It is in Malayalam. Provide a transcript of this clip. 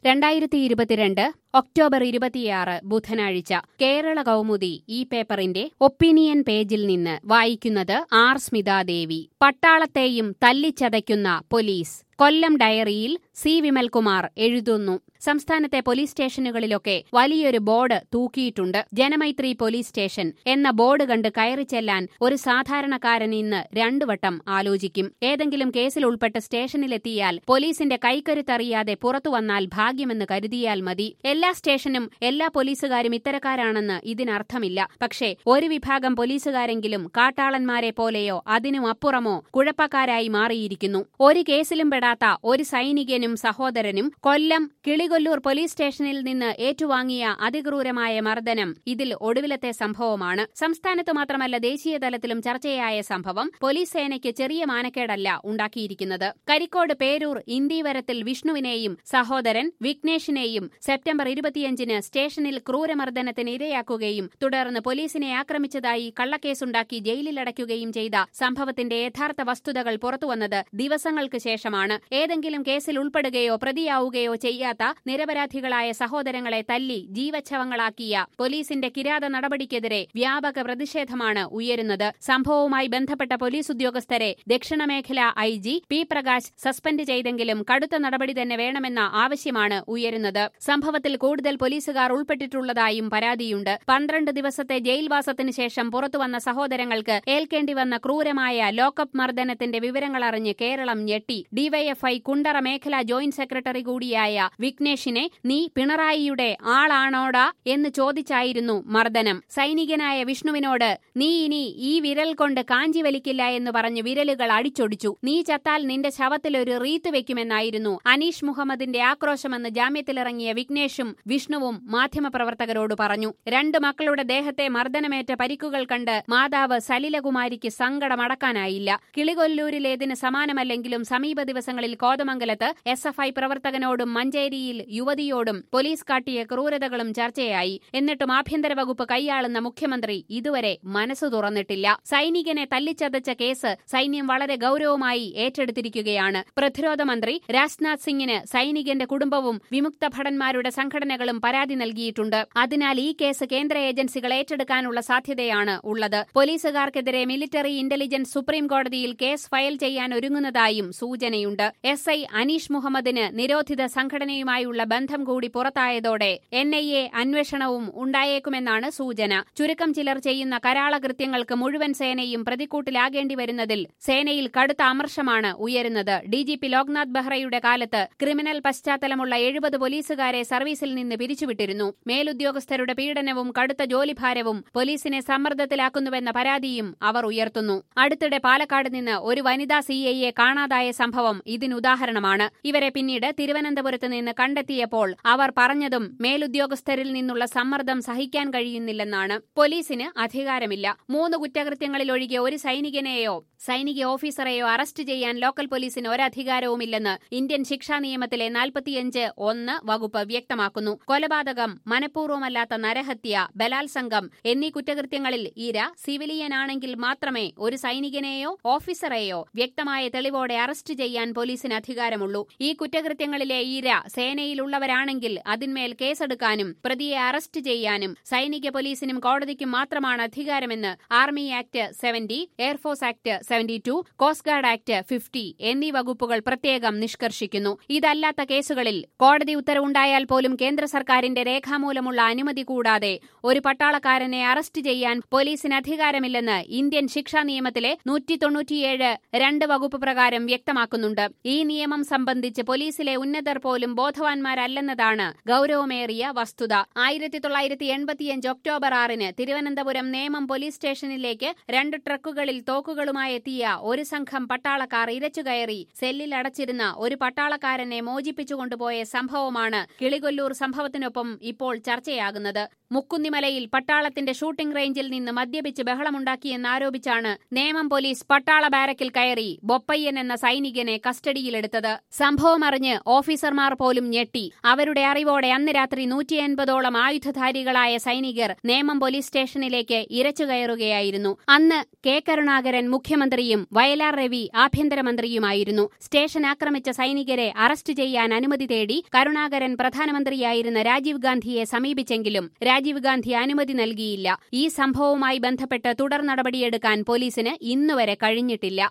രണ്ടായിരത്തി ഇരുപത്തിരണ്ട് ഒക്ടോബർ ഇരുപത്തിയാറ് ബുധനാഴ്ച കേരള കൗമുദി ഈ പേപ്പറിന്റെ ഒപ്പീനിയൻ പേജിൽ നിന്ന് വായിക്കുന്നത് ആർ സ്മിതാദേവി പട്ടാളത്തെയും തല്ലിച്ചതയ്ക്കുന്ന പോലീസ് കൊല്ലം ഡയറിയിൽ സി വിമൽകുമാർ എഴുതുന്നു സംസ്ഥാനത്തെ പോലീസ് സ്റ്റേഷനുകളിലൊക്കെ വലിയൊരു ബോർഡ് തൂക്കിയിട്ടുണ്ട് ജനമൈത്രി പോലീസ് സ്റ്റേഷൻ എന്ന ബോർഡ് കണ്ട് കയറി ചെല്ലാൻ ഒരു സാധാരണക്കാരൻ ഇന്ന് രണ്ടു വട്ടം ആലോചിക്കും ഏതെങ്കിലും കേസിൽ ഉൾപ്പെട്ട് സ്റ്റേഷനിലെത്തിയാൽ പോലീസിന്റെ കൈക്കരുത്തറിയാതെ പുറത്തു വന്നാൽ ഭാഗ്യമെന്ന് കരുതിയാൽ മതി എല്ലാ സ്റ്റേഷനും എല്ലാ പോലീസുകാരും ഇത്തരക്കാരാണെന്ന് ഇതിനർത്ഥമില്ല പക്ഷേ ഒരു വിഭാഗം പോലീസുകാരെങ്കിലും കാട്ടാളന്മാരെ പോലെയോ അതിനും അപ്പുറമോ കുഴപ്പക്കാരായി മാറിയിരിക്കുന്നു ഒരു കേസിലും പെടാത്ത ഒരു സൈനികനും സഹോദരനും കൊല്ലം കിളികൊല്ലൂർ പോലീസ് സ്റ്റേഷനിൽ നിന്ന് ഏറ്റുവാങ്ങിയ അതിക്രൂരമായ മർദ്ദനം ഇതിൽ ഒടുവിലത്തെ സംഭവമാണ് സംസ്ഥാനത്ത് മാത്രമല്ല ദേശീയ തലത്തിലും ചർച്ചയായ സംഭവം പോലീസ് സേനയ്ക്ക് ചെറിയ മാനക്കേടല്ല ഉണ്ടാക്കിയിരിക്കുന്നത് കരിക്കോട് പേരൂർ ഇന്ദീവരത്തിൽ വിഷ്ണുവിനെയും സഹോദരൻ വിഘ്നേഷിനെയും സെപ്റ്റംബർ ഇരുപത്തിയഞ്ചിന് സ്റ്റേഷനിൽ ക്രൂരമർദ്ദനത്തിന് ഇരയാക്കുകയും തുടർന്ന് പോലീസിനെ ആക്രമിച്ചതായി കള്ളക്കേസുണ്ടാക്കി ജയിലിലടയ്ക്കുകയും ചെയ്ത സംഭവത്തിന്റെ യഥാർത്ഥ വസ്തുതകൾ പുറത്തുവന്നത് ദിവസങ്ങൾക്ക് ശേഷമാണ് ഏതെങ്കിലും കേസിൽ ഉൾപ്പെടുകയോ പ്രതിയാവുകയോ ചെയ്യാത്ത നിരപരാധികളായ സഹോദരങ്ങളെ തല്ലി ജീവച്ഛവങ്ങളാക്കിയ പോലീസിന്റെ കിരാത നടപടിക്കെതിരെ വ്യാപക പ്രതിഷേധമാണ് ഉയരുന്നത് സംഭവവുമായി ബന്ധപ്പെട്ട പോലീസ് ഉദ്യോഗസ്ഥരെ ദക്ഷിണ മേഖല I G P Prakash suspend ചെയ്തെങ്കിലും കടുത്ത നടപടി തന്നെ വേണമെന്ന ആവശ്യമാണ് ഉയരുന്നത് സംഭവത്തിൽ കൂടുതൽ പോലീസുകാർ ഉൾപ്പെട്ടിട്ടുള്ളതായും പരാതിയുണ്ട് പന്ത്രണ്ട് ദിവസത്തെ ജയിൽവാസത്തിന് ശേഷം പുറത്തുവന്ന സഹോദരങ്ങൾക്ക് ഏൽക്കേണ്ടി വന്ന ക്രൂരമായ ലോക്കപ്പ് മർദ്ദനത്തിന്റെ വിവരങ്ങളറിഞ്ഞ് കേരളം ഞെട്ടി ഡിവൈഎഫ്ഐ കുണ്ടറ മേഖല ജോയിന്റ് സെക്രട്ടറി കൂടിയായ വിഘ്നേഷിനെ നീ പിണറായിയുടെ ആളാണോടാ എന്ന് ചോദിച്ചായിരുന്നു മർദ്ദനം സൈനികനായ വിഷ്ണുവിനോട് നീ ഇനി ഈ വിരൽ കൊണ്ട് കാഞ്ചി വലിക്കില്ല എന്ന് പറഞ്ഞ് വിരലുകൾ അടിച്ചൊടിച്ചു നീ ചത്താൽ നിന്റെ ശവത്തിൽ ഒരു റീത്ത് വെക്കുമെന്നായിരുന്നു അനീഷ് മുഹമ്മദിന്റെ ആക്രോശമെന്ന് ജാമ്യത്തിലിറങ്ങിയ വിഘ്നേഷും വിഷ്ണുവും മാധ്യമപ്രവർത്തകരോട് പറഞ്ഞു രണ്ട് മക്കളുടെ ദേഹത്തെ മർദ്ദനമേറ്റ പരിക്കുകൾ കണ്ട് മാതാവ് സലിലകുമാരിക്ക് സങ്കടമടക്കാനായില്ല കിളികൊല്ലൂരിലേതിന് സമാനമല്ലെങ്കിലും സമീപ ദിവസങ്ങളിൽ കോതമംഗലത്ത് എസ് എഫ് ഐ പ്രവർത്തകനോടും മഞ്ചേരിയിൽ യുവതിയോടും പോലീസ് കാട്ടിയ ക്രൂരതകളും ചർച്ചയായി എന്നിട്ടും ആഭ്യന്തര വകുപ്പ് കൈയാളുന്ന മുഖ്യമന്ത്രി ഇതുവരെ മനസ്സു തുറന്നിട്ടില്ല സൈനികനെ തല്ലിച്ചതച്ച കേസ് സൈന്യം വളരെ ഗൌരവമായി ഏറ്റെടുത്തിരിക്കുകയാണ് പ്രതിരോധ മന്ത്രി രാജ്നാഥ് സിംഗിന് സൈനികന്റെ കുടുംബവും വിമുക്ത ഭടന്മാരുടെ സംഘടനകളും പരാതി നൽകിയിട്ടുണ്ട് അതിനാൽ ഈ കേസ് കേന്ദ്ര ഏജൻസികൾ ഏറ്റെടുക്കാനുള്ള സാധ്യതയാണ് ഉള്ളത് പോലീസുകാർക്കെതിരെ മിലിറ്ററി ഇന്റലിജൻസ് സുപ്രീം കോടതിയിൽ കേസ് ഫയൽ ചെയ്യാൻ ഒരുങ്ങുന്നതായും സൂചനയുണ്ട് എസ് ഐ അനീഷ് മുഹമ്മദിന് നിരോധിത സംഘടനയുമായുള്ള ബന്ധം കൂടി പുറത്തായതോടെ എൻ ഐ എ അന്വേഷണവും ഉണ്ടായേക്കുമെന്നാണ് സൂചന ചുരുക്കം ചിലർ ചെയ്യുന്ന കരാള കൃത്യങ്ങൾക്ക് മുഴുവൻ സേനയും പ്രതിക്കൂട്ടിലാകേണ്ടി വരുന്നതിൽ സേനയിൽ കടുത്ത അമർഷമാണ് ഉയരുന്നത് ഡിജിപി ലോക്നാഥ് ബെഹ്റയുടെ കാലത്ത് ക്രിമിനൽ പശ്ചാത്തലമുള്ള എഴുപത് പോലീസുകാരെ സർവീസിൽ നിന്ന് പിരിച്ചുവിട്ടിരുന്നു മേലുദ്യോഗസ്ഥരുടെ പീഡനവും കടുത്ത ജോലിഭാരവും പോലീസിനെ സമ്മർദ്ദത്തിലാക്കുന്നുവെന്ന പരാതിയും അവർ ഉയർത്തുന്നു അടുത്തിടെ പാലക്കാട് നിന്ന് ഒരു വനിതാ സിഐയെ കാണാതായ സംഭവം ഇതിനുദാഹരണമാണ് ഇവരെ പിന്നീട് തിരുവനന്തപുരത്ത് നിന്ന് കണ്ടെത്തിയപ്പോൾ അവർ പറഞ്ഞതും മേലുദ്യോഗസ്ഥരിൽ നിന്നുള്ള സമ്മർദ്ദം സഹിക്കാൻ കഴിയുന്നില്ലെന്നാണ് പോലീസിന് അധികാരമില്ല മൂന്ന് കുറ്റകൃത്യങ്ങളിലൊഴികെ ഒരു സൈനികനെയോ സൈനിക ഓഫീസറെയോ അറസ്റ്റ് ചെയ്യാൻ ലോക്കൽ പോലീസിന് ഒരധികാരവുമില്ലെന്ന് ഇന്ത്യൻ ശിക്ഷാ നിയമത്തിലെ നാൽപ്പത്തിയഞ്ച് ഒന്ന് വകുപ്പ് വ്യക്തമാക്കുന്നു കൊലപാതകം മനഃപൂർവ്വമല്ലാത്ത നരഹത്യ ബലാത്സംഗം എന്നീ കുറ്റകൃത്യങ്ങളിൽ ഇര സിവിലിയനാണെങ്കിൽ മാത്രമേ ഒരു സൈനികനെയോ ഓഫീസറെയോ വ്യക്തമായ തെളിവോടെ അറസ്റ്റ് ചെയ്യാൻ പോലീസിന് അധികാരമുള്ളൂ ഈ കുറ്റകൃത്യങ്ങളിലെ ഇര സേനയിലുള്ളവരാണെങ്കിൽ അതിന്മേൽ കേസെടുക്കാനും പ്രതിയെ അറസ്റ്റ് ചെയ്യാനും സൈനിക പോലീസിനും കോടതിക്കും മാത്രമാണ് അധികാരമെന്ന് army act seventy air force act seventy two coast guard act fifty എന്നീ വകുപ്പുകൾ പ്രത്യേകം നിഷ്കർഷിക്കുന്നു ഇതല്ലാത്ത കേസുകളിൽ കോടതി ഉത്തരവുണ്ടായാൽ പോലും കേന്ദ്ര സർക്കാരിന്റെ രേഖാമൂലമുള്ള അനുമതി കൂടാതെ ഒരു പട്ടാളക്കാരനെ അറസ്റ്റ് ചെയ്യാൻ പോലീസിന് അധികാരമില്ലെന്ന് ഇന്ത്യൻ ശിക്ഷാ നിയമത്തിലെ നൂറ്റി തൊണ്ണൂറ്റിയേഴ് രണ്ട് വകുപ്പ് പ്രകാരം വ്യക്തമാക്കുന്നുണ്ട് ഈ നിയമം സംബന്ധിച്ച് പോലീസിലെ ഉന്നതർ പോലും ബോധവാന്മാരല്ലെന്നതാണ് ഗൌരവമേറിയ വസ്തുത ആയിരത്തി തൊള്ളായിരത്തി എൺപത്തിയഞ്ച് ഒക്ടോബർ ആറിന് തിരുവനന്തപുരം നേമം പോലീസ് സ്റ്റേഷനിലേക്ക് രണ്ട് ട്രക്കുകളിൽ തോക്കുകളുമായി എത്തിയ ഒരു സംഘം പട്ടാളക്കാർ ഇരച്ചുകയറി സെല്ലിൽ അടച്ചിരുന്ന ഒരു പട്ടാളക്കാരനെ മോചിപ്പിച്ചു കൊണ്ടുപോയ സംഭവമാണ് കിളികൊല്ലൂർ പെരുമ്പാവൂർ സംഭവത്തിനൊപ്പം ഇപ്പോൾ ചർച്ചയാകുന്നത് മുക്കുന്നിമലയിൽ പട്ടാളത്തിന്റെ ഷൂട്ടിംഗ് റേഞ്ചിൽ നിന്ന് മദ്യപിച്ച് ബഹളമുണ്ടാക്കിയെന്നാരോപിച്ചാണ് നേമം പോലീസ് പട്ടാള ബാരക്കിൽ കയറി ബൊപ്പയ്യൻ എന്ന സൈനികനെ കസ്റ്റഡിയിലെടുത്തത് സംഭവമറിഞ്ഞ് ഓഫീസർമാർ പോലും ഞെട്ടി അവരുടെ അറിവോടെ അന്ന് രാത്രി നൂറ്റി എൺപതോളം ആയുധധാരികളായ സൈനികർ നേമം പോലീസ് സ്റ്റേഷനിലേക്ക് ഇരച്ചു കയറുകയായിരുന്നു അന്ന് കെ കരുണാകരൻ മുഖ്യമന്ത്രിയും വയലാർ രവി ആഭ്യന്തരമന്ത്രിയുമായിരുന്നു സ്റ്റേഷൻ ആക്രമിച്ച സൈനികരെ അറസ്റ്റ് ചെയ്യാൻ അനുമതി തേടി കരുണാകരൻ പ്രധാനമന്ത്രിയായിരുന്ന രാജീവ് ഗാന്ധിയെ സമീപിച്ചെങ്കിലും രാജീവ് ഗാന്ധി അനുമതി നൽകിയില്ല ഈ സംഭവവുമായി ബന്ധപ്പെട്ട് തുടർ നടപടിയെടുക്കാൻ പോലീസിന് ഇന്നുവരെ കഴിഞ്ഞിട്ടില്ല